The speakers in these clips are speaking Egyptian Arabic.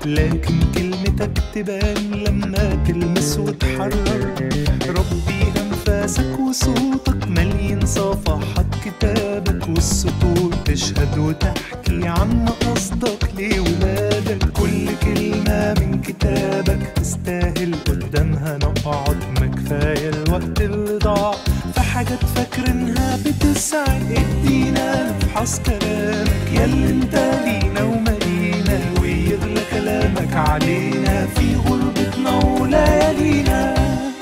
لكن كلمتك تبان لما تلمس وتحرر ربي أنفاسك وصوتك مليان صفحات كتابك والسطور تشهد وتحكي عن قصدك لولادك كل كلمة من كتابك تستاهل قدامها نقعد ما كفاية الوقت اللي ضاع في حاجات فاكرينها بتسعد ادينا نفحص كلامك ياللي انت لينا ومالينا ويغلى كلامك علينا في غربتنا وليالينا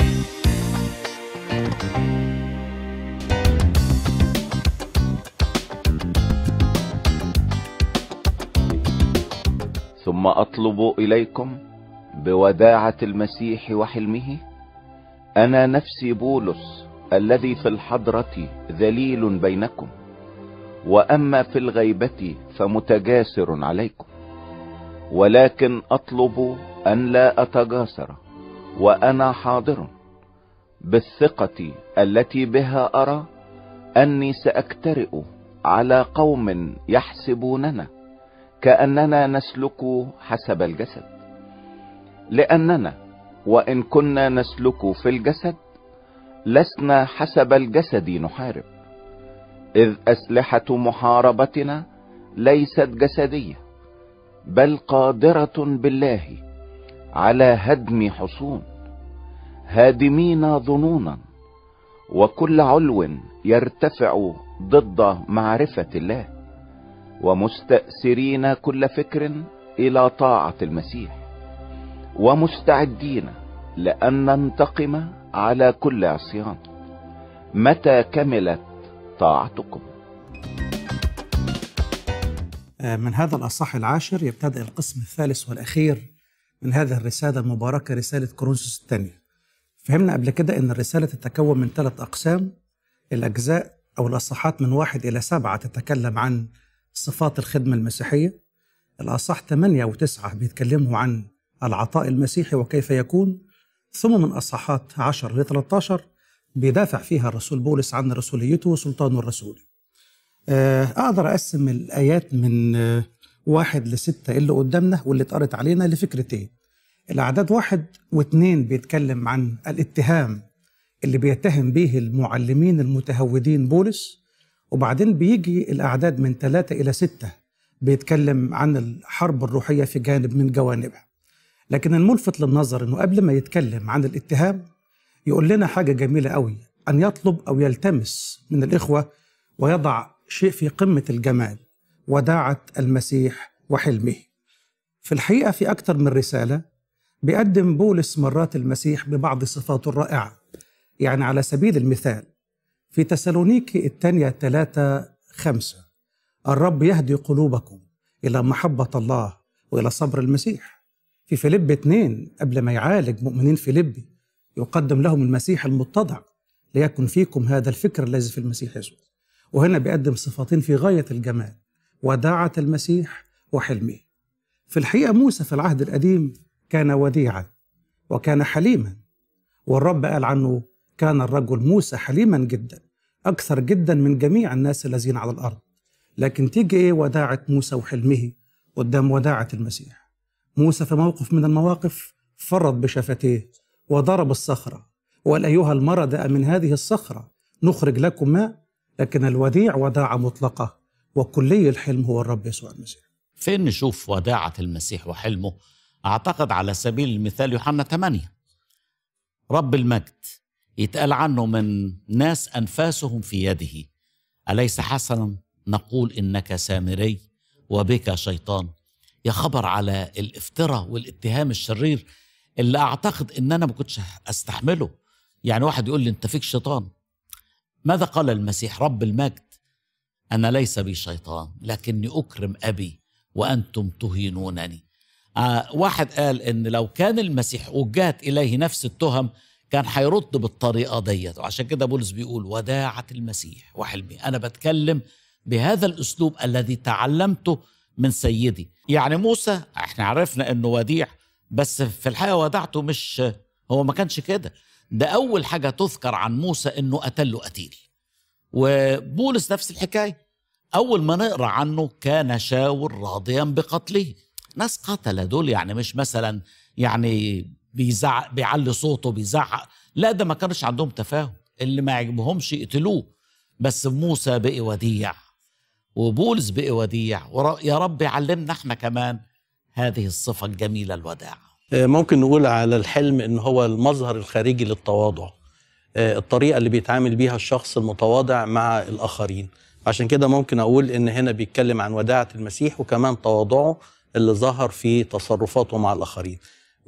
ثم اطلب اليكم بوداعه المسيح وحلمه انا نفسي بولس الذي في الحضره ذليل بينكم واما في الغيبه فمتجاسر عليكم ولكن اطلب ان لا اتجاسر وانا حاضر بالثقه التي بها ارى اني ساكترئ على قوم يحسبوننا كاننا نسلك حسب الجسد لاننا وان كنا نسلك في الجسد لسنا حسب الجسد نحارب اذ اسلحه محاربتنا ليست جسديه بل قادره بالله على هدم حصون هادمين ظنونا وكل علو يرتفع ضد معرفه الله ومستأسرين كل فكر الى طاعة المسيح ومستعدين لان ننتقم على كل عصيان متى كملت طاعتكم من هذا الأصح العاشر يبتدأ القسم الثالث والأخير من هذه الرسالة المباركة رسالة كورنثوس الثانية فهمنا قبل كده أن الرسالة تتكون من ثلاث أقسام الأجزاء أو الأصحات من واحد إلى سبعة تتكلم عن صفات الخدمة المسيحية الأصح 8 و9 بيتكلموا عن العطاء المسيحي وكيف يكون ثم من أصحات 10 ل 13 بيدافع فيها الرسول بولس عن رسوليته وسلطانه الرسولي أقدر أقسم الآيات من واحد لستة اللي قدامنا واللي اتقرت علينا لفكرتين الأعداد واحد واثنين بيتكلم عن الاتهام اللي بيتهم به المعلمين المتهودين بولس وبعدين بيجي الأعداد من ثلاثة إلى ستة بيتكلم عن الحرب الروحية في جانب من جوانبها لكن الملفت للنظر أنه قبل ما يتكلم عن الاتهام يقول لنا حاجة جميلة قوي أن يطلب أو يلتمس من الإخوة ويضع شيء في قمة الجمال وداعة المسيح وحلمه في الحقيقة في أكثر من رسالة بيقدم بولس مرات المسيح ببعض صفاته الرائعة يعني على سبيل المثال في تسالونيكي الثانية ثلاثة خمسة الرب يهدي قلوبكم إلى محبة الله وإلى صبر المسيح في فيليب اثنين قبل ما يعالج مؤمنين فيليبي يقدم لهم المسيح المتضع ليكن فيكم هذا الفكر الذي في المسيح يسوع وهنا بيقدم صفاتين في غاية الجمال وداعة المسيح وحلمه في الحقيقة موسى في العهد القديم كان وديعا وكان حليما والرب قال عنه كان الرجل موسى حليما جدا أكثر جدا من جميع الناس الذين على الأرض لكن تيجي إيه وداعة موسى وحلمه قدام وداعة المسيح موسى في موقف من المواقف فرط بشفتيه وضرب الصخرة وقال أيها المردأ من هذه الصخرة نخرج لكم ماء لكن الوديع وداعة مطلقة وكلي الحلم هو الرب يسوع المسيح فين نشوف وداعة المسيح وحلمه أعتقد على سبيل المثال يوحنا 8 رب المجد يتقال عنه من ناس أنفاسهم في يده أليس حسنا نقول إنك سامري وبك شيطان يا خبر على الافتراء والاتهام الشرير اللي أعتقد إن أنا ما كنتش أستحمله يعني واحد يقول لي أنت فيك شيطان ماذا قال المسيح رب المجد أنا ليس بي شيطان لكني أكرم أبي وأنتم تهينونني آه واحد قال إن لو كان المسيح وجهت إليه نفس التهم كان هيرد بالطريقة ديت وعشان كده بولس بيقول وداعة المسيح وحلمي أنا بتكلم بهذا الأسلوب الذي تعلمته من سيدي يعني موسى احنا عرفنا انه وديع بس في الحقيقة وداعته مش هو ما كانش كده ده أول حاجة تذكر عن موسى انه قتل له قتيل وبولس نفس الحكاية أول ما نقرأ عنه كان شاور راضيا بقتله ناس قتلة دول يعني مش مثلا يعني بيزعق بيعلي صوته بيزعق لا ده ما كانش عندهم تفاهم اللي ما يعجبهمش يقتلوه بس موسى بقي وديع وبولس بقي وديع ور- يا رب يعلمنا احنا كمان هذه الصفة الجميلة الوداع آه، ممكن نقول على الحلم ان هو المظهر الخارجي للتواضع آه، الطريقه اللي بيتعامل بيها الشخص المتواضع مع الاخرين عشان كده ممكن اقول ان هنا بيتكلم عن وداعه المسيح وكمان تواضعه اللي ظهر في تصرفاته مع الاخرين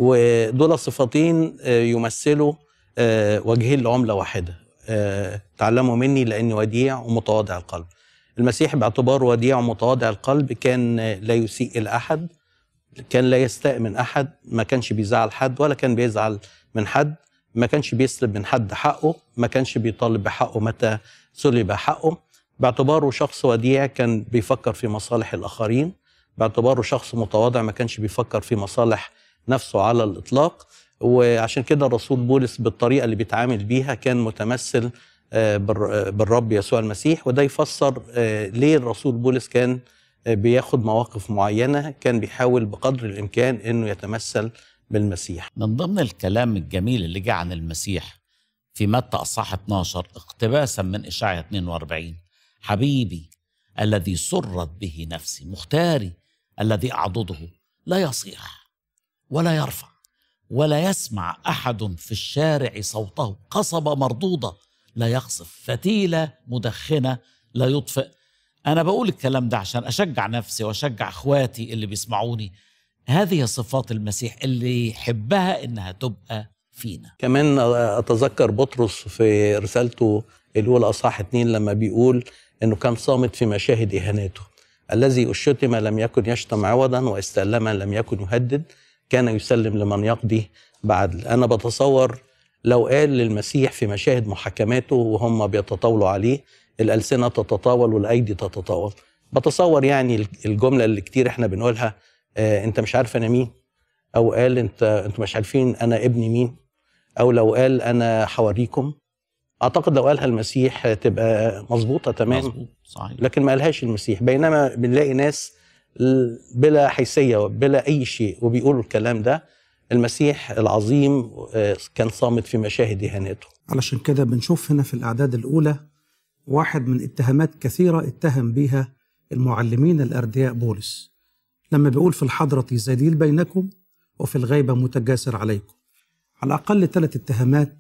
ودول صفتين آه، يمثلوا آه، وجهين لعمله واحده آه، تعلموا مني لاني وديع ومتواضع القلب المسيح باعتباره وديع ومتواضع القلب كان آه، لا يسيء الى احد كان لا يستاء من احد ما كانش بيزعل حد ولا كان بيزعل من حد ما كانش بيسلب من حد حقه ما كانش بيطالب بحقه متى سلب حقه باعتباره شخص وديع كان بيفكر في مصالح الاخرين باعتباره شخص متواضع ما كانش بيفكر في مصالح نفسه على الاطلاق وعشان كده الرسول بولس بالطريقه اللي بيتعامل بيها كان متمثل آه، بالر- آه، بالرب يسوع المسيح وده يفسر آه، ليه الرسول بولس كان آه، بياخد مواقف معينه كان بيحاول بقدر الامكان انه يتمثل بالمسيح من ضمن الكلام الجميل اللي جه عن المسيح في متى اصحاح 12 اقتباسا من اشعياء 42 حبيبي الذي سرت به نفسي مختاري الذي اعضده لا يصيح ولا يرفع ولا يسمع احد في الشارع صوته قصبه مردوده لا يقصف فتيله مدخنه لا يطفئ انا بقول الكلام ده عشان اشجع نفسي واشجع اخواتي اللي بيسمعوني هذه صفات المسيح اللي يحبها انها تبقى فينا كمان اتذكر بطرس في رسالته الاولى اصحاح اتنين لما بيقول انه كان صامت في مشاهد اهاناته الذي اشتم لم يكن يشتم عوضا واستلما لم يكن يهدد كان يسلم لمن يقضي بعدل انا بتصور لو قال للمسيح في مشاهد محاكماته وهم بيتطاولوا عليه الالسنه تتطاول والايدي تتطاول بتصور يعني الجمله اللي كتير احنا بنقولها آه انت مش عارف انا مين او قال انت انتوا مش عارفين انا ابني مين او لو قال انا حواريكم اعتقد لو قالها المسيح تبقى مظبوطه تمام مظبوط صحيح لكن ما قالهاش المسيح بينما بنلاقي ناس ل- بلا حيثيه بلا اي شيء وبيقولوا الكلام ده المسيح العظيم آه، كان صامت في مشاهد اهانته علشان كده بنشوف هنا في الأعداد الأولى واحد من اتهامات كثيرة اتهم بيها المعلمين الأردياء بولس لما بيقول في الحضرة زليل بينكم وفي الغيبة متجاسر عليكم على الأقل ثلاث اتهامات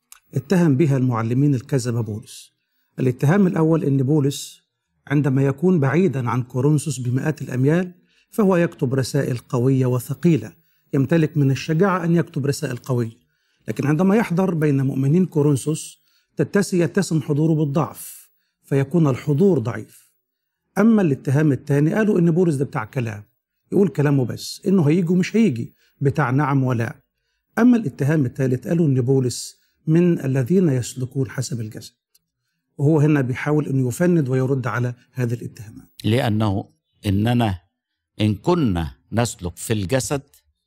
اتهم بها المعلمين الكذبة بولس الاتهام الأول أن بولس عندما يكون بعيدا عن كورنثوس بمئات الأميال فهو يكتب رسائل قوية وثقيلة يمتلك من الشجاعة أن يكتب رسائل قوية لكن عندما يحضر بين مؤمنين كورنثوس تتسي يتسم حضوره بالضعف فيكون الحضور ضعيف أما الاتهام الثاني قالوا إن بولس ده بتاع كلام يقول كلامه بس إنه هيجي ومش هيجي بتاع نعم ولا أما الاتهام الثالث قالوا إن بولس من الذين يسلكون حسب الجسد وهو هنا بيحاول انه يفند ويرد على هذه الاتهامات لأنه إننا إن كنا نسلك في الجسد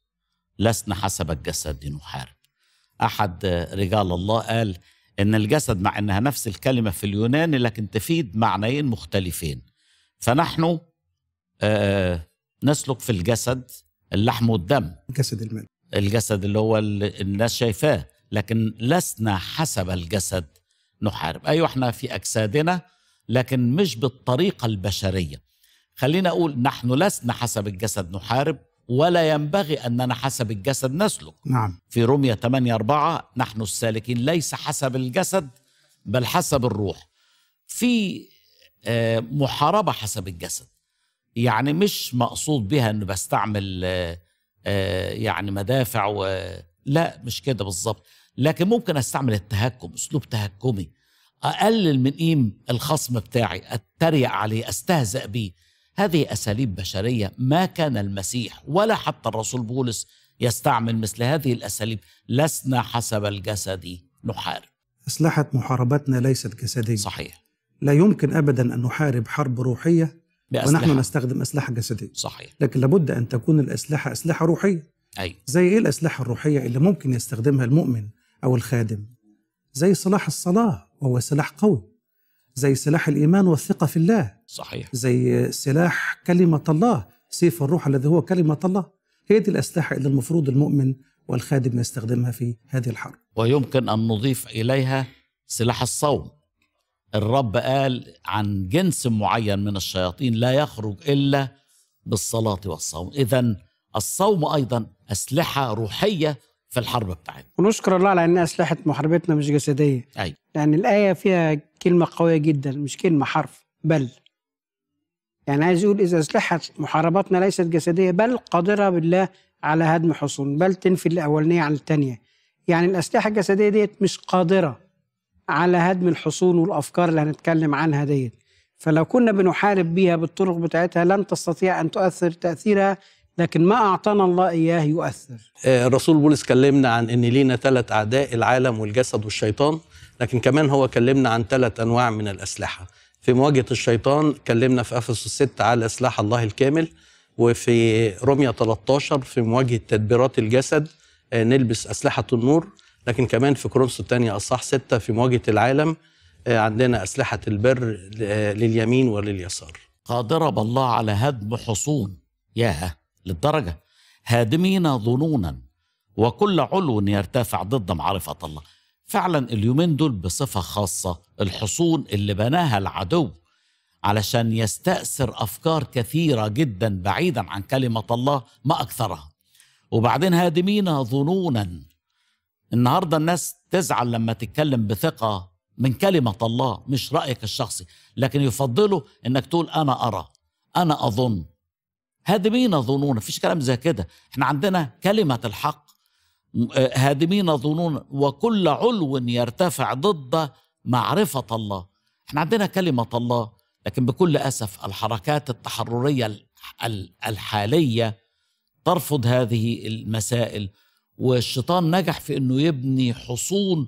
لسنا حسب الجسد نحارب أحد رجال الله قال إن الجسد مع إنها نفس الكلمة في اليوناني لكن تفيد معنيين مختلفين فنحن آه نسلك في الجسد اللحم والدم جسد المال الجسد اللي هو اللي الناس شايفاه لكن لسنا حسب الجسد نحارب ايوه احنا في اجسادنا لكن مش بالطريقه البشريه خلينا اقول نحن لسنا حسب الجسد نحارب ولا ينبغي اننا حسب الجسد نسلك نعم في رومية 8 4 نحن السالكين ليس حسب الجسد بل حسب الروح في آه، محاربة حسب الجسد يعني مش مقصود بها انه بستعمل آه، آه، يعني مدافع و... لا مش كده بالظبط لكن ممكن استعمل التهكم اسلوب تهكمي اقلل من قيم الخصم بتاعي اتريق عليه استهزأ بيه هذه اساليب بشريه ما كان المسيح ولا حتى الرسول بولس يستعمل مثل هذه الاساليب لسنا حسب الجسد نحارب أسلحة محاربتنا ليست جسدية صحيح لا يمكن أبدا أن نحارب حرب روحية ونحن بأسلحة نستخدم أسلحة جسدية صحيح لكن لابد أن تكون الأسلحة أسلحة روحية أي زي إيه الأسلحة الروحية اللي ممكن يستخدمها المؤمن أو الخادم زي سلاح الصلاة وهو سلاح قوي زي سلاح الإيمان والثقة في الله صحيح زي سلاح كلمة الله سيف الروح الذي هو كلمة الله هي دي الأسلحة اللي المفروض المؤمن والخادم يستخدمها في هذه الحرب ويمكن أن نضيف إليها سلاح الصوم الرب قال عن جنس معين من الشياطين لا يخرج إلا بالصلاة والصوم إذا الصوم أيضا أسلحة روحية في الحرب بتاعتنا ونشكر الله على ان اسلحه محاربتنا مش جسديه أي لان الايه فيها كلمه قويه جدا مش كلمه حرف بل يعني عايز يقول اذا اسلحه محاربتنا ليست جسديه بل قادره بالله على هدم حصون بل تنفي الاولانيه عن الثانيه يعني الاسلحه الجسديه ديت مش قادره على هدم الحصون والافكار اللي هنتكلم عنها ديت فلو كنا بنحارب بيها بالطرق بتاعتها لن تستطيع ان تؤثر تاثيرها لكن ما اعطانا الله اياه يؤثر آه، الرسول بولس كلمنا عن ان لينا ثلاث اعداء العالم والجسد والشيطان لكن كمان هو كلمنا عن ثلاث انواع من الاسلحه في مواجهه الشيطان كلمنا في افسس 6 على سلاح الله الكامل وفي روميا 13 في مواجهه تدبيرات الجسد آه، نلبس اسلحه النور لكن كمان في كورنثوس الثانيه اصحاح 6 في مواجهه العالم آه، عندنا اسلحه البر آه، لليمين ولليسار قادرة بالله على هدم حصون ياه للدرجة هادمين ظنونا وكل علو يرتفع ضد معرفة الله فعلا اليومين دول بصفة خاصة الحصون اللي بناها العدو علشان يستأثر أفكار كثيرة جدا بعيدا عن كلمة الله ما أكثرها وبعدين هادمين ظنونا النهاردة الناس تزعل لما تتكلم بثقة من كلمة الله مش رأيك الشخصي لكن يفضلوا انك تقول انا ارى انا اظن هادمين ظنون مفيش كلام زي كده احنا عندنا كلمة الحق م- آه، هادمين ظنون وكل علو يرتفع ضد معرفة الله احنا عندنا كلمة الله لكن بكل أسف الحركات التحررية ال- ال- الحالية ترفض هذه المسائل والشيطان نجح في انه يبني حصون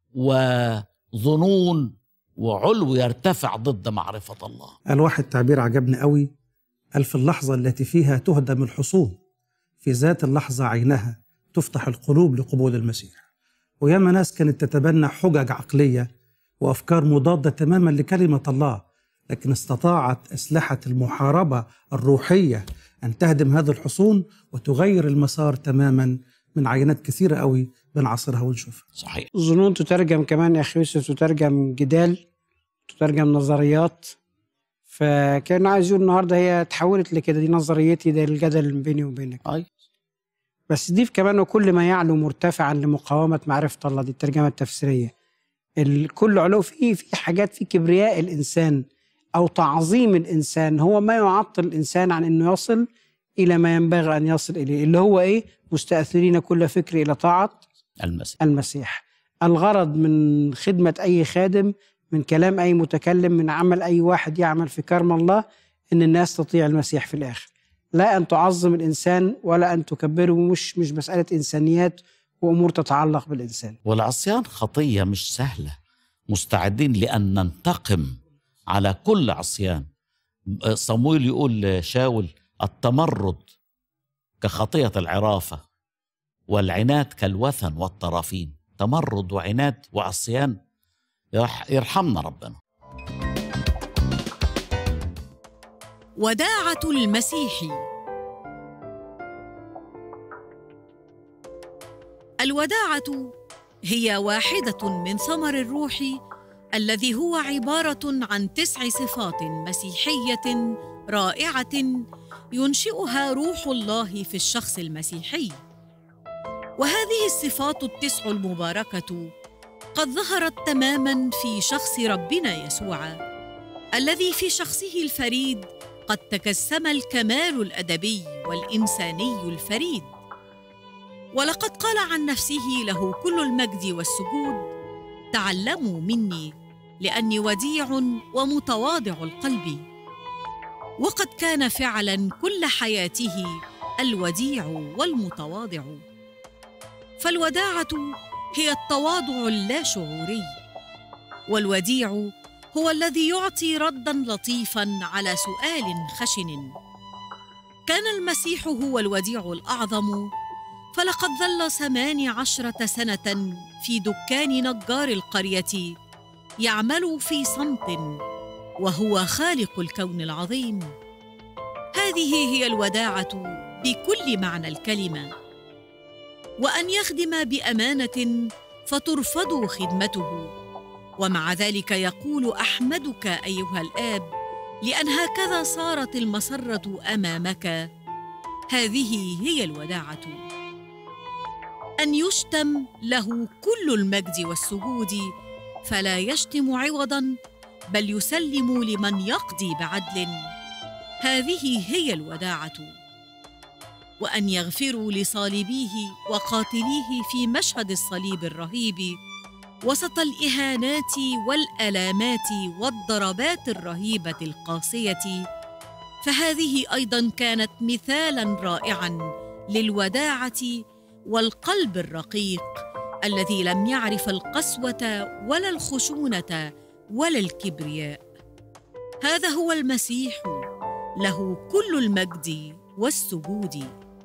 وظنون وعلو يرتفع ضد معرفة الله قال واحد تعبير عجبني قوي قال في اللحظة التي فيها تهدم الحصون في ذات اللحظة عينها تفتح القلوب لقبول المسيح وياما ناس كانت تتبنى حجج عقلية وأفكار مضادة تماما لكلمة الله لكن استطاعت أسلحة المحاربة الروحية أن تهدم هذه الحصون وتغير المسار تماما من عينات كثيرة قوي بنعصرها ونشوفها صحيح ظنون تترجم كمان يا اخي يوسف تترجم جدال تترجم نظريات فكان عايز يقول النهارده هي اتحولت لكده دي نظريتي ده الجدل بيني وبينك أي بس ضيف كمان وكل ما يعلو مرتفعا لمقاومه معرفه الله دي الترجمه التفسيريه ال- كل علو فيه في حاجات في كبرياء الانسان او تعظيم الانسان هو ما يعطل الانسان عن انه يصل الى ما ينبغي ان يصل اليه اللي هو ايه مستاثرين كل فكر الى طاعه المسيح المسيح الغرض من خدمة أي خادم من كلام أي متكلم من عمل أي واحد يعمل في كرم الله إن الناس تطيع المسيح في الآخر لا أن تعظم الإنسان ولا أن تكبره مش مش مسألة إنسانيات وأمور تتعلق بالإنسان والعصيان خطية مش سهلة مستعدين لأن ننتقم على كل عصيان صمويل يقول لشاول التمرد كخطية العرافة والعناد كالوثن والطرافين تمرد وعناد وعصيان يرح- يرحمنا ربنا وداعة المسيح الوداعة هي واحدة من ثمر الروح الذي هو عبارة عن تسع صفات مسيحية رائعة ينشئها روح الله في الشخص المسيحي. وهذه الصفات التسع المباركة قد ظهرت تماما في شخص ربنا يسوع الذي في شخصه الفريد قد تجسم الكمال الادبي والانساني الفريد ولقد قال عن نفسه له كل المجد والسجود تعلموا مني لاني وديع ومتواضع القلب وقد كان فعلا كل حياته الوديع والمتواضع فالوداعه هي التواضع اللاشعوري والوديع هو الذي يعطي ردا لطيفا على سؤال خشن كان المسيح هو الوديع الاعظم فلقد ظل ثمان عشره سنه في دكان نجار القريه يعمل في صمت وهو خالق الكون العظيم هذه هي الوداعه بكل معنى الكلمه وان يخدم بامانه فترفض خدمته ومع ذلك يقول احمدك ايها الاب لان هكذا صارت المسره امامك هذه هي الوداعه ان يشتم له كل المجد والسجود فلا يشتم عوضا بل يسلم لمن يقضي بعدل هذه هي الوداعه وان يغفروا لصالبيه وقاتليه في مشهد الصليب الرهيب وسط الاهانات والالامات والضربات الرهيبه القاسيه فهذه ايضا كانت مثالا رائعا للوداعه والقلب الرقيق الذي لم يعرف القسوه ولا الخشونه ولا الكبرياء هذا هو المسيح له كل المجد والسجود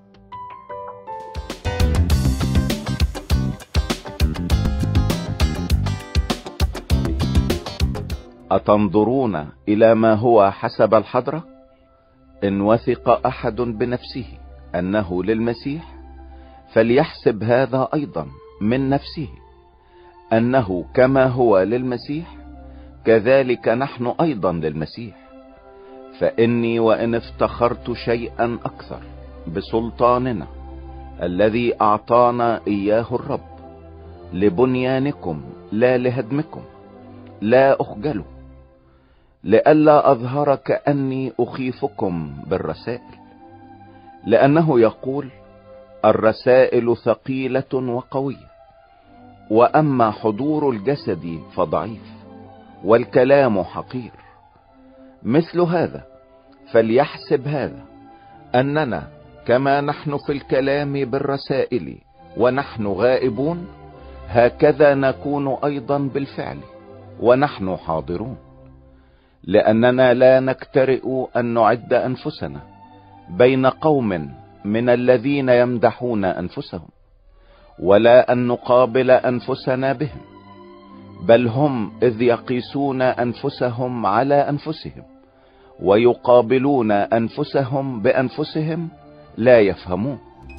أتنظرون إلى ما هو حسب الحضرة إن وثق أحد بنفسه أنه للمسيح فليحسب هذا أيضا من نفسه أنه كما هو للمسيح كذلك نحن أيضا للمسيح فإني وإن افتخرت شيئا أكثر بسلطاننا الذي أعطانا إياه الرب لبنيانكم لا لهدمكم لا أخجله لئلا أظهر كأني أخيفكم بالرسائل لأنه يقول الرسائل ثقيلة وقوية وأما حضور الجسد فضعيف والكلام حقير مثل هذا فليحسب هذا أننا كما نحن في الكلام بالرسائل ونحن غائبون هكذا نكون أيضا بالفعل ونحن حاضرون لأننا لا نكترئ أن نعد أنفسنا بين قوم من الذين يمدحون أنفسهم ولا أن نقابل أنفسنا بهم بل هم إذ يقيسون أنفسهم على أنفسهم ويقابلون أنفسهم بأنفسهم لا يفهمون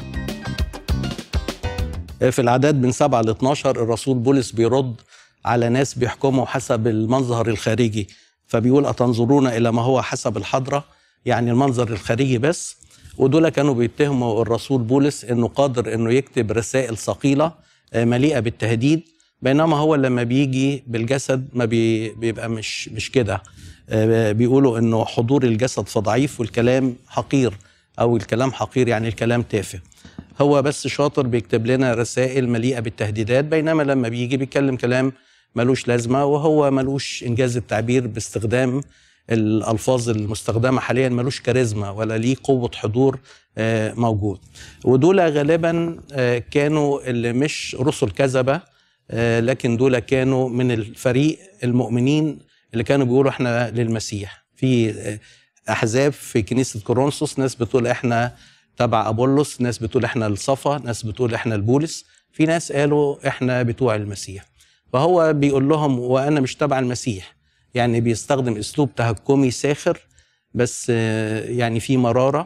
في العداد من 7 ل 12 الرسول بولس بيرد على ناس بيحكموا حسب المنظر الخارجي فبيقول أتنظرون إلى ما هو حسب الحضرة يعني المنظر الخارجي بس ودول كانوا بيتهموا الرسول بولس انه قادر انه يكتب رسائل ثقيله مليئه بالتهديد بينما هو لما بيجي بالجسد ما بي بيبقى مش مش كده بيقولوا انه حضور الجسد فضعيف والكلام حقير او الكلام حقير يعني الكلام تافه هو بس شاطر بيكتب لنا رسائل مليئه بالتهديدات بينما لما بيجي بيتكلم كلام ملوش لازمه وهو ملوش انجاز التعبير باستخدام الالفاظ المستخدمه حاليا ملوش كاريزما ولا ليه قوه حضور موجود ودول غالبا كانوا اللي مش رسل كذبه لكن دول كانوا من الفريق المؤمنين اللي كانوا بيقولوا احنا للمسيح في احزاب في كنيسه كورنثوس ناس بتقول احنا تبع ابولس ناس بتقول احنا الصفا ناس بتقول احنا البولس في ناس قالوا احنا بتوع المسيح فهو بيقول لهم وانا مش تبع المسيح يعني بيستخدم اسلوب تهكمي ساخر بس يعني في مراره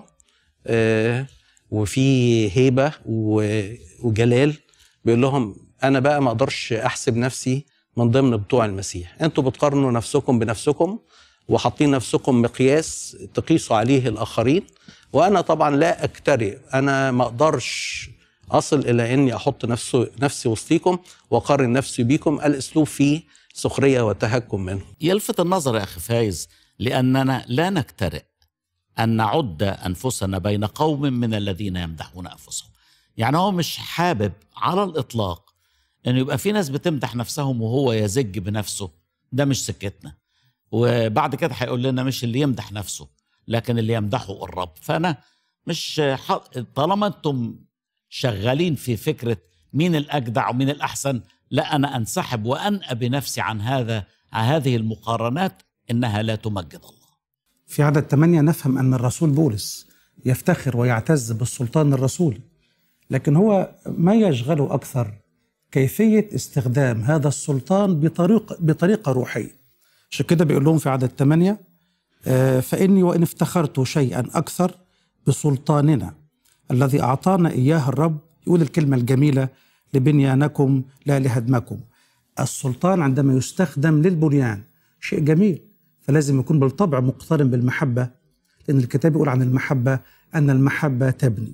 وفي هيبه وجلال بيقول لهم انا بقى ما اقدرش احسب نفسي من ضمن بتوع المسيح انتوا بتقارنوا نفسكم بنفسكم وحاطين نفسكم مقياس تقيسوا عليه الاخرين وانا طبعا لا اكترئ انا ما اقدرش اصل الى اني احط نفسي نفسي وسطيكم واقارن نفسي بيكم الاسلوب فيه سخريه وتهكم منه يلفت النظر يا اخي فايز لاننا لا نكترئ ان نعد انفسنا بين قوم من الذين يمدحون انفسهم يعني هو مش حابب على الاطلاق انه يبقى في ناس بتمدح نفسهم وهو يزج بنفسه ده مش سكتنا وبعد كده هيقول لنا مش اللي يمدح نفسه لكن اللي يمدحه الرب فانا مش حق... طالما انتم شغالين في فكره مين الاجدع ومين الاحسن لا انا انسحب وانأى بنفسي عن هذا عن هذه المقارنات انها لا تمجد الله. في عدد 8 نفهم ان الرسول بولس يفتخر ويعتز بالسلطان الرسولي لكن هو ما يشغله اكثر كيفيه استخدام هذا السلطان بطريقه بطريقه روحيه. عشان كده بيقول لهم في عدد 8 آه، فإني وإن افتخرت شيئا أكثر بسلطاننا الذي أعطانا إياه الرب يقول الكلمة الجميلة لبنيانكم لا لهدمكم السلطان عندما يستخدم للبنيان شيء جميل فلازم يكون بالطبع مقترن بالمحبة لأن الكتاب يقول عن المحبة أن المحبة تبني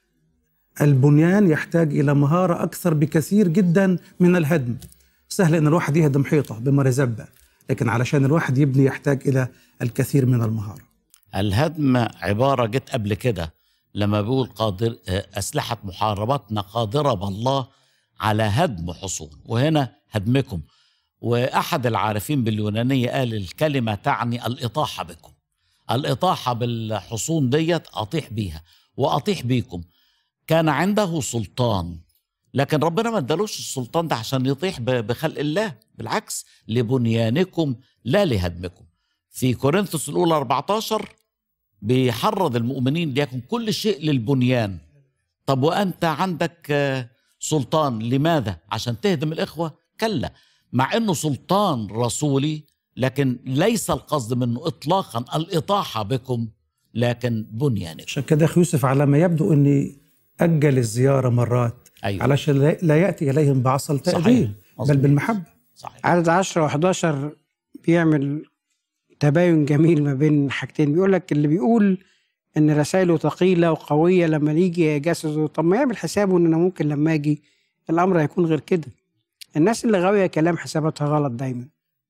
البنيان يحتاج إلى مهارة أكثر بكثير جدا من الهدم سهل أن الواحد يهدم حيطة بمرزبة لكن علشان الواحد يبني يحتاج إلى الكثير من المهارة الهدم عبارة جت قبل كده لما بيقول قادر آه، أسلحة محاربتنا قادرة بالله على هدم حصون وهنا هدمكم وأحد العارفين باليونانية قال الكلمة تعني الإطاحة بكم الإطاحة بالحصون ديت أطيح بيها وأطيح بيكم كان عنده سلطان لكن ربنا ما ادالوش السلطان ده عشان يطيح ب- بخلق الله بالعكس لبنيانكم لا لهدمكم في كورنثوس الأولى 14 بيحرض المؤمنين ليكن كل شيء للبنيان طب وأنت عندك آه، سلطان لماذا؟ عشان تهدم الإخوة؟ كلا مع أنه سلطان رسولي لكن ليس القصد منه إطلاقا الإطاحة بكم لكن بنيانكم عشان كده أخي يوسف على ما يبدو أني أجل الزيارة مرات أيوة. علشان لا- لا يأتي إليهم بعصا صحيح. التأديب بل مظبوط. بالمحبة صحيح عدد 10 و11 بيعمل تباين جميل ما بين حاجتين بيقول لك اللي بيقول ان رسائله ثقيله وقويه لما يجي يجسده طب ما يعمل حسابه ان انا ممكن لما اجي الامر هيكون غير كده الناس اللي غاويه كلام حساباتها غلط دايما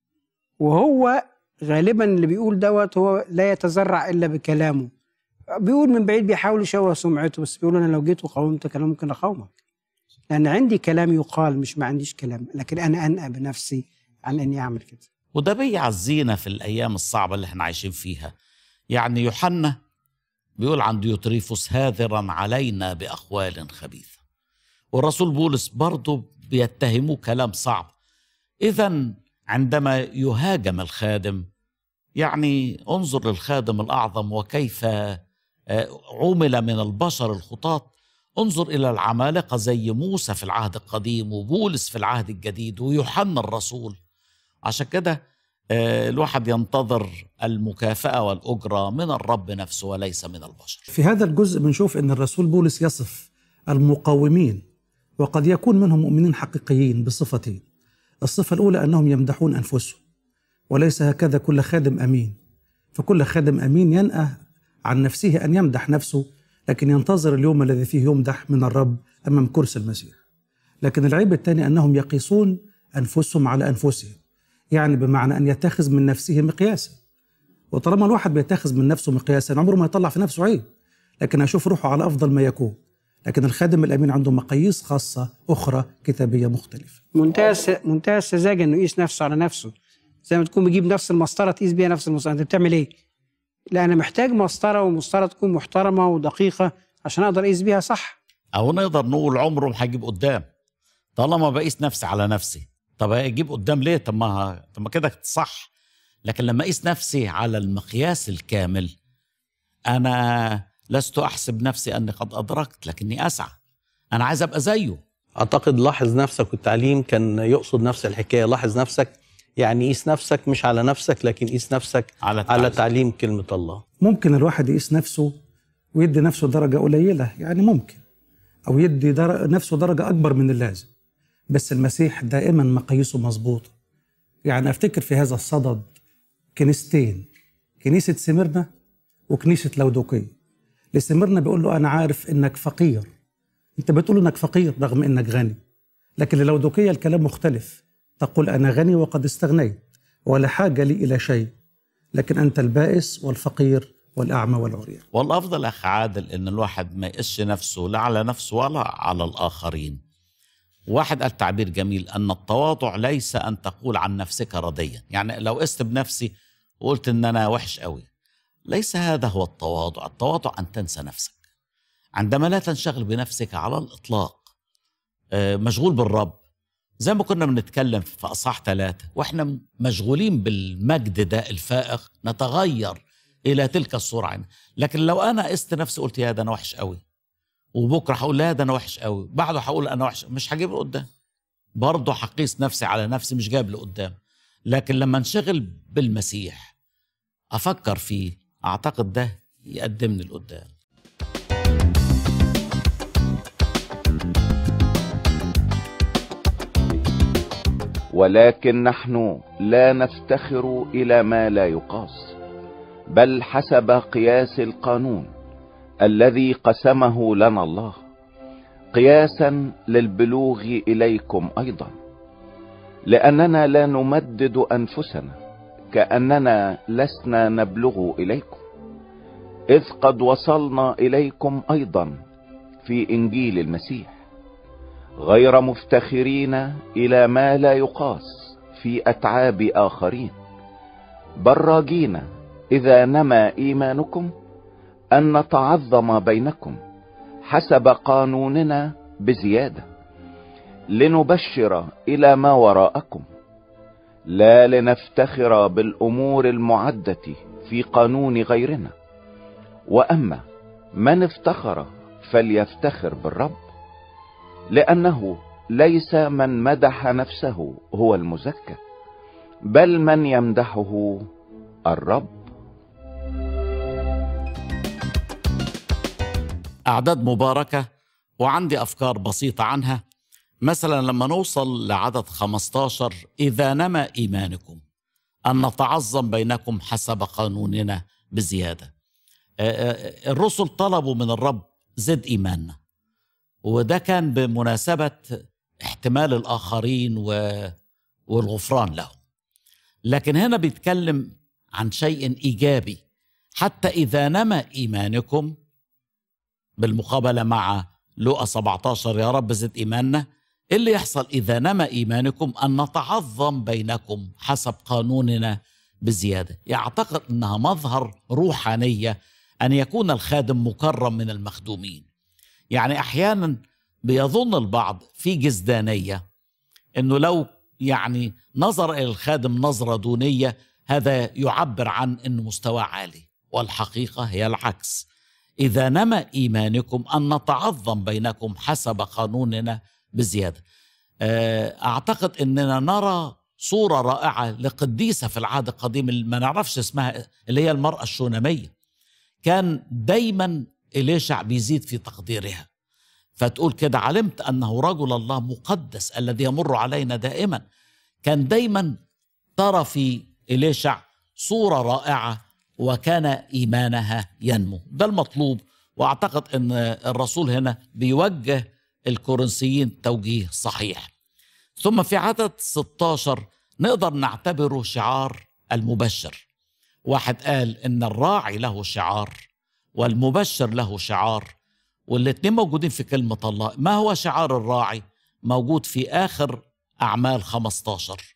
وهو غالبا اللي بيقول دوت هو لا يتزرع الا بكلامه بيقول من بعيد بيحاول يشوه سمعته بس بيقول انا لو جيت وقاومت كلام ممكن اقاومك لان عندي كلام يقال مش ما عنديش كلام لكن انا انأى بنفسي عن اني اعمل كده وده بيعزينا في الأيام الصعبة اللي احنا عايشين فيها يعني يوحنا بيقول عن ديوتريفوس هاذرا علينا بأقوال خبيثة والرسول بولس برضه بيتهموه كلام صعب إذا عندما يهاجم الخادم يعني انظر للخادم الأعظم وكيف آه، عُمل من البشر الخطاة انظر إلى العمالقة زي موسى في العهد القديم وبولس في العهد الجديد ويوحنا الرسول عشان كده آه، الواحد ينتظر المكافأة والأجرة من الرب نفسه وليس من البشر في هذا الجزء بنشوف ان الرسول بولس يصف المقاومين وقد يكون منهم مؤمنين حقيقيين بصفتين الصفة الأولى أنهم يمدحون أنفسهم وليس هكذا كل خادم أمين فكل خادم أمين ينأى عن نفسه أن يمدح نفسه لكن ينتظر اليوم الذي فيه يمدح من الرب أمام كرسي المسيح لكن العيب الثاني أنهم يقيسون أنفسهم على أنفسهم يعني بمعنى أن يتخذ من نفسه مقياسا وطالما الواحد بيتخذ من نفسه مقياسا عمره ما يطلع في نفسه عيب لكن هيشوف روحه على افضل ما يكون لكن الخادم الامين عنده مقاييس خاصه اخرى كتابيه مختلفه منتهى الس... منتهى السذاجه انه يقيس نفسه على نفسه زي ما تكون بيجيب نفس المسطره تقيس بيها نفس المسطره انت بتعمل ايه؟ لا انا محتاج مسطره ومسطره تكون محترمه ودقيقه عشان اقدر اقيس بيها صح أو نقدر نقول عمره ما هيجيب قدام طالما بقيس نفسي على نفسي طب هيجيب قدام ليه طب ما طب ما كده صح لكن لما اقيس نفسي على المقياس الكامل انا لست احسب نفسي اني قد ادركت لكني اسعى انا عايز ابقى زيه اعتقد لاحظ نفسك والتعليم كان يقصد نفس الحكايه لاحظ نفسك يعني قيس نفسك مش على نفسك لكن قيس نفسك على على التعليم. تعليم كلمه الله ممكن الواحد يقيس نفسه ويدي نفسه درجه قليله يعني ممكن او يدي در... نفسه درجه اكبر من اللازم بس المسيح دائما مقاييسه مظبوطه يعني افتكر في هذا الصدد كنيستين كنيسه سمرنا وكنيسه لودوكيه لسمرنا بيقول له انا عارف انك فقير انت بتقول انك فقير رغم انك غني لكن للودوكيه الكلام مختلف تقول انا غني وقد استغنيت ولا حاجه لي الى شيء لكن انت البائس والفقير والاعمى والعريان والافضل اخ عادل ان الواحد ما يقسش نفسه لا على نفسه ولا على الاخرين واحد قال تعبير جميل ان التواضع ليس ان تقول عن نفسك رديا يعني لو قست بنفسي وقلت ان انا وحش قوي ليس هذا هو التواضع التواضع ان تنسى نفسك عندما لا تنشغل بنفسك على الاطلاق آه، مشغول بالرب زي ما كنا بنتكلم في اصحاح ثلاثة واحنا مشغولين بالمجد ده الفائق نتغير الى تلك الصوره عين لكن لو انا قست نفسي قلت يا ده انا وحش قوي وبكره هقول لا ده انا وحش قوي بعده هقول انا وحش مش هجيب لقدام برضه هقيس نفسي على نفسي مش جايب لقدام لكن لما انشغل بالمسيح افكر فيه اعتقد ده يقدمني لقدام ولكن نحن لا نفتخر الى ما لا يقاس بل حسب قياس القانون الذي قسمه لنا الله قياسا للبلوغ اليكم ايضا لاننا لا نمدد انفسنا كاننا لسنا نبلغ اليكم اذ قد وصلنا اليكم ايضا في انجيل المسيح غير مفتخرين الى ما لا يقاس في اتعاب اخرين بل راجين اذا نما ايمانكم ان نتعظم بينكم حسب قانوننا بزياده لنبشر الى ما وراءكم لا لنفتخر بالامور المعده في قانون غيرنا واما من افتخر فليفتخر بالرب لانه ليس من مدح نفسه هو المزكى بل من يمدحه الرب أعداد مباركة وعندي أفكار بسيطة عنها مثلا لما نوصل لعدد 15 إذا نما إيمانكم أن نتعظم بينكم حسب قانوننا بزيادة آه، آه، الرسل طلبوا من الرب زد إيماننا وده كان بمناسبة احتمال الآخرين و- والغفران لهم لكن هنا بيتكلم عن شيء إيجابي حتى إذا نما إيمانكم بالمقابلة مع لقى 17 يا رب زد إيماننا إيه اللي يحصل إذا نما إيمانكم أن نتعظم بينكم حسب قانوننا بزيادة يعتقد أنها مظهر روحانية أن يكون الخادم مكرم من المخدومين يعني أحيانا بيظن البعض في جزدانية أنه لو يعني نظر إلى الخادم نظرة دونية هذا يعبر عن أنه مستوى عالي والحقيقة هي العكس إذا نما إيمانكم أن نتعظم بينكم حسب قانوننا بزيادة آه، أعتقد أننا نرى صورة رائعة لقديسة في العهد القديم اللي ما نعرفش اسمها اللي هي المرأة الشونامية كان دايما إليشع بيزيد في تقديرها فتقول كده علمت أنه رجل الله مقدس الذي يمر علينا دائما كان دايما ترى في إليشع صورة رائعة وكان إيمانها ينمو ده المطلوب وأعتقد أن الرسول هنا بيوجه الكورنثيين توجيه صحيح ثم في عدد 16 نقدر نعتبره شعار المبشر واحد قال ان الراعي له شعار والمبشر له شعار والاتنين موجودين في كلمة الله ما هو شعار الراعي موجود في آخر أعمال 15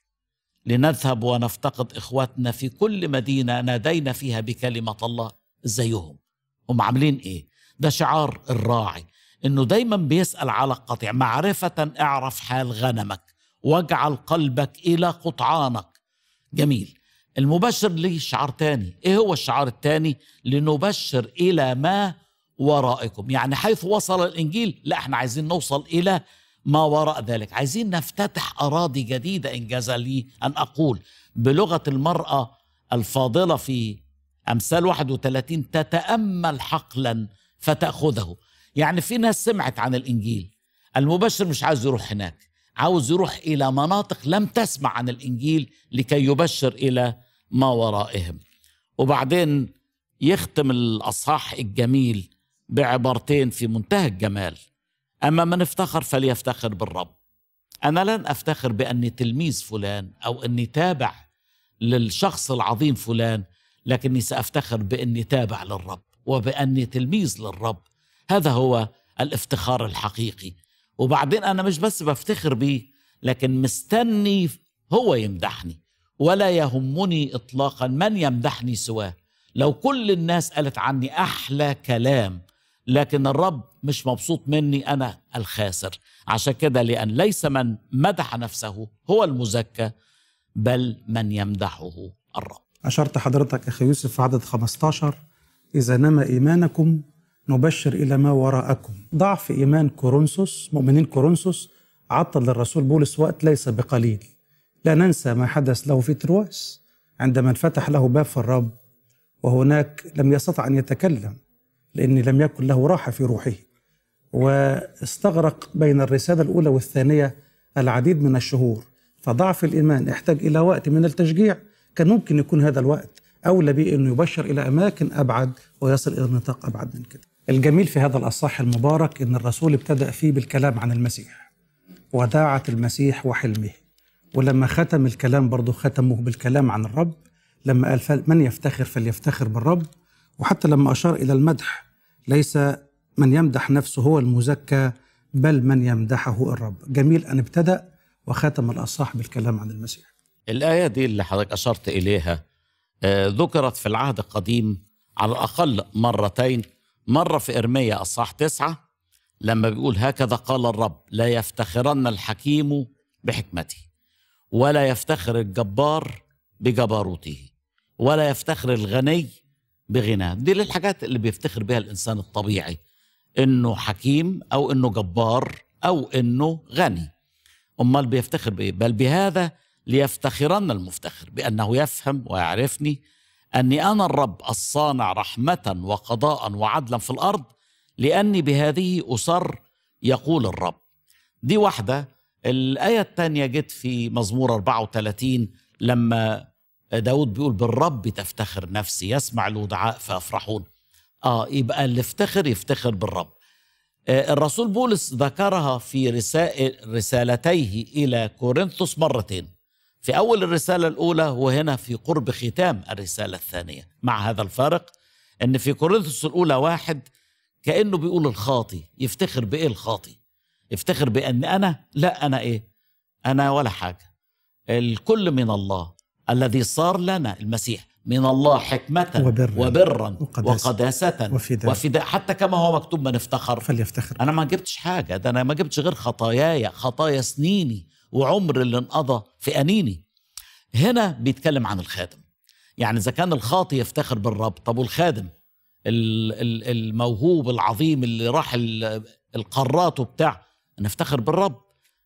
لنذهب ونفتقد إخواتنا في كل مدينة نادينا فيها بكلمة الله زيهم هم عاملين إيه ده شعار الراعي إنه دايما بيسأل على القطيع معرفة اعرف حال غنمك واجعل قلبك إلى قطعانك جميل المبشر ليه شعار تاني ايه هو الشعار التاني لنبشر الى ما ورائكم يعني حيث وصل الانجيل لا احنا عايزين نوصل الى ما وراء ذلك عايزين نفتتح اراضي جديده انجاز لي ان اقول بلغه المراه الفاضله في امثال 31 تتامل حقلا فتاخذه يعني في ناس سمعت عن الانجيل المبشر مش عايز يروح هناك عاوز يروح الى مناطق لم تسمع عن الانجيل لكي يبشر الى ما ورائهم وبعدين يختم الاصحاح الجميل بعبارتين في منتهى الجمال اما من افتخر فليفتخر بالرب انا لن افتخر باني تلميذ فلان او اني تابع للشخص العظيم فلان لكني سافتخر باني تابع للرب وباني تلميذ للرب هذا هو الافتخار الحقيقي وبعدين انا مش بس بفتخر بيه لكن مستني هو يمدحني ولا يهمني اطلاقا من يمدحني سواه لو كل الناس قالت عني احلى كلام لكن الرب مش مبسوط مني انا الخاسر عشان كده لان ليس من مدح نفسه هو المزكى بل من يمدحه الرب أشرت حضرتك أخي يوسف في عدد 15 إذا نما إيمانكم نبشر إلى ما وراءكم ضعف إيمان كورنثوس مؤمنين كورنثوس عطل للرسول بولس وقت ليس بقليل لا ننسى ما حدث له في ترواس عندما انفتح له باب في الرب وهناك لم يستطع أن يتكلم لأن لم يكن له راحة في روحه واستغرق بين الرسالة الأولى والثانية العديد من الشهور فضعف الإيمان يحتاج إلى وقت من التشجيع كان ممكن يكون هذا الوقت أولى به أنه يبشر إلى أماكن أبعد ويصل إلى نطاق أبعد من كده الجميل في هذا الأصح المبارك أن الرسول ابتدأ فيه بالكلام عن المسيح وداعة المسيح وحلمه ولما ختم الكلام برضه ختمه بالكلام عن الرب لما قال فل- من يفتخر فليفتخر بالرب وحتى لما أشار إلى المدح ليس من يمدح نفسه هو المزكى بل من يمدحه الرب جميل أن ابتدأ وختم الأصح بالكلام عن المسيح الآية دي اللي حضرتك أشرت إليها آه، ذكرت في العهد القديم على الأقل مرتين مرة في إرميا أصحاح تسعة لما بيقول هكذا قال الرب لا يفتخرن الحكيم بحكمته ولا يفتخر الجبار بجبروته ولا يفتخر الغني بغناه دي الحاجات اللي بيفتخر بها الإنسان الطبيعي إنه حكيم أو إنه جبار أو إنه غني أمال بيفتخر بإيه بل بهذا ليفتخرن المفتخر بأنه يفهم ويعرفني أني أنا الرب الصانع رحمة وقضاء وعدلا في الأرض لأني بهذه أسر يقول الرب دي واحدة الآية الثانية جت في مزمور 34 لما داود بيقول بالرب تفتخر نفسي يسمع الودعاء فيفرحون آه يبقى اللي يفتخر يفتخر بالرب آه، الرسول بولس ذكرها في رسائل رسالتيه إلى كورنثوس مرتين في أول الرسالة الأولى وهنا في قرب ختام الرسالة الثانية مع هذا الفارق أن في كورنثوس الأولى واحد كأنه بيقول الخاطي يفتخر بإيه الخاطي يفتخر بأن أنا لا أنا إيه أنا ولا حاجة الكل من الله الذي صار لنا المسيح من الله حكمة وبرا. وبرا وقداسة. وقداسة وفداء. وفداء حتى كما هو مكتوب ما نفتخر فليفتخر انا ما جبتش حاجه ده انا ما جبتش غير خطاياي خطايا سنيني وعمر اللي انقضى في انيني هنا بيتكلم عن الخادم يعني اذا كان الخاطي يفتخر بالرب طب والخادم ال- ال- الموهوب العظيم اللي راح ال- القارات وبتاع نفتخر بالرب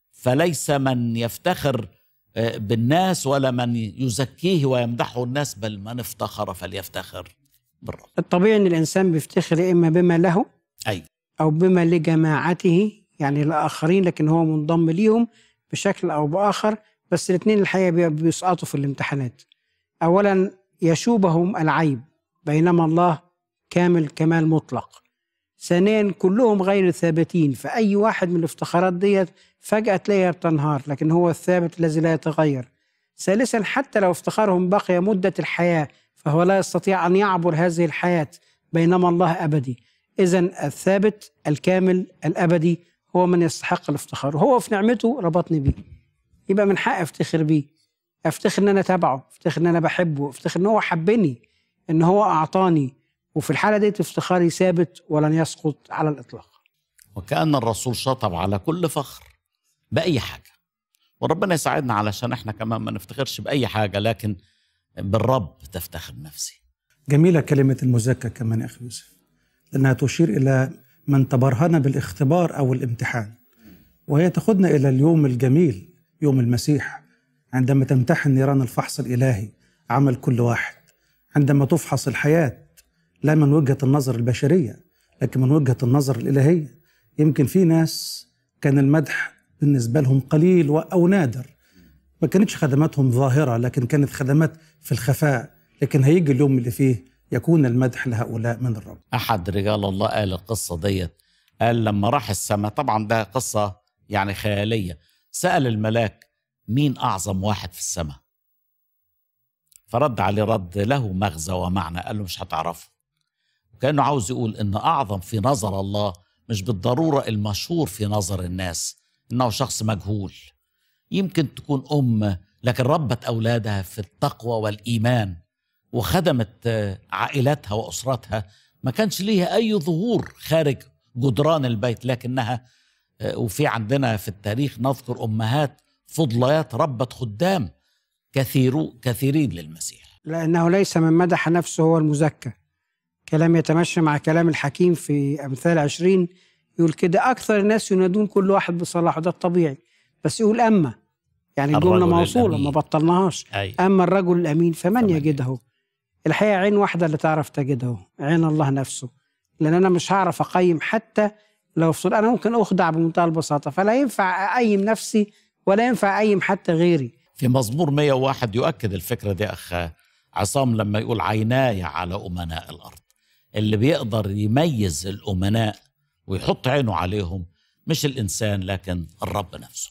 فليس من يفتخر آه، بالناس ولا من يزكيه ويمدحه الناس بل من افتخر فليفتخر بالرب الطبيعي ان الانسان بيفتخر يا اما بما له اي او بما لجماعته يعني الاخرين لكن هو منضم ليهم بشكل او باخر بس الاثنين الحقيقه بي- بيسقطوا في الامتحانات اولا يشوبهم العيب بينما الله كامل كمال مطلق ثانيا كلهم غير ثابتين فاي واحد من الافتخارات ديت فجاه تلاقيها بتنهار لكن هو الثابت الذي لا يتغير ثالثا حتى لو افتخارهم بقي مده الحياه فهو لا يستطيع ان يعبر هذه الحياه بينما الله ابدي اذا الثابت الكامل الابدي هو من يستحق الافتخار هو في نعمته ربطني بيه يبقى من حقي افتخر بيه افتخر ان انا تابعه افتخر ان انا بحبه افتخر ان هو حبني ان هو اعطاني وفي الحاله دي افتخاري ثابت ولن يسقط على الاطلاق وكأن الرسول شطب على كل فخر بأي حاجة وربنا يساعدنا علشان احنا كمان ما نفتخرش بأي حاجة لكن بالرب تفتخر نفسي جميلة كلمة المزكى كمان يا أخي يوسف لأنها تشير إلى من تبرهن بالاختبار أو الامتحان وهي تاخدنا إلى اليوم الجميل يوم المسيح عندما تمتحن نيران الفحص الإلهي عمل كل واحد عندما تفحص الحياة لا من وجهة النظر البشرية لكن من وجهة النظر الإلهية يمكن في ناس كان المدح بالنسبة لهم قليل و- أو نادر ما كانتش خدماتهم ظاهرة لكن كانت خدمات في الخفاء لكن هيجي اليوم اللي فيه يكون المدح لهؤلاء من الرب أحد رجال الله قال القصة ديت قال لما راح السماء طبعا ده قصة يعني خيالية سأل الملاك مين أعظم واحد في السماء فرد عليه رد له مغزى ومعنى قال له مش هتعرفه كأنه عاوز يقول إن أعظم في نظر الله مش بالضرورة المشهور في نظر الناس إنه شخص مجهول يمكن تكون أم لكن ربت أولادها في التقوى والإيمان وخدمت آه، عائلاتها وأسرتها ما كانش ليها أي ظهور خارج جدران البيت لكنها آه، وفي عندنا في التاريخ نذكر أمهات فضليات ربت خدام كثيرو كثيرين للمسيح لأنه ليس من مدح نفسه هو المزكى كلام يتمشى مع كلام الحكيم في أمثال عشرين يقول كده أكثر الناس ينادون كل واحد بصلاحه ده الطبيعي بس يقول أما يعني الجملة الرجل موصولة الأمين. ما بطلناهاش أي أما الرجل الأمين فمن فمن يجده الحقيقة عين واحدة اللي تعرف تجده عين الله نفسه لأن أنا مش هعرف أقيم حتى لو في أنا ممكن أخدع بمنتهى البساطة فلا ينفع أقيم نفسي ولا ينفع أقيم حتى غيري في مزمور 101 يؤكد الفكرة دي أخ عصام لما يقول عيناي على أمناء الأرض اللي بيقدر يميز الأمناء ويحط عينه عليهم مش الإنسان لكن الرب نفسه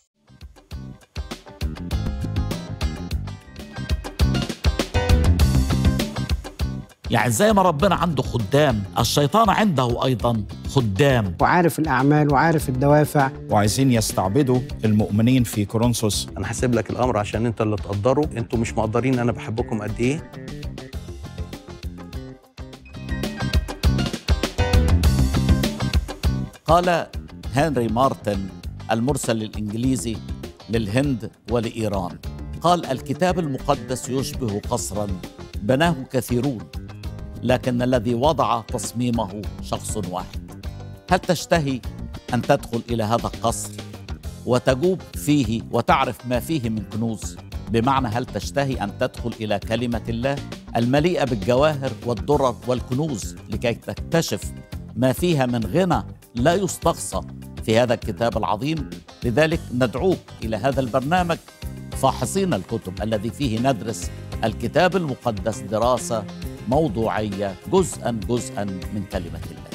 يعني زي ما ربنا عنده خدام الشيطان عنده أيضا خدام وعارف الأعمال وعارف الدوافع وعايزين يستعبدوا المؤمنين في كورنثوس انا هسيب لك الامر عشان انت اللي تقدره انتوا مش مقدرين انا بحبكم قد ايه قال هنري مارتن المرسل الانجليزي للهند ولايران قال الكتاب المقدس يشبه قصرا بناه كثيرون لكن الذي وضع تصميمه شخص واحد هل تشتهي ان تدخل الى هذا القصر وتجوب فيه وتعرف ما فيه من كنوز بمعنى هل تشتهي ان تدخل الى كلمه الله المليئه بالجواهر والدرر والكنوز لكي تكتشف ما فيها من غنى لا يستقصى في هذا الكتاب العظيم لذلك ندعوك الى هذا البرنامج فاحصين الكتب الذي فيه ندرس الكتاب المقدس دراسه موضوعيه جزءا جزءا من كلمه الله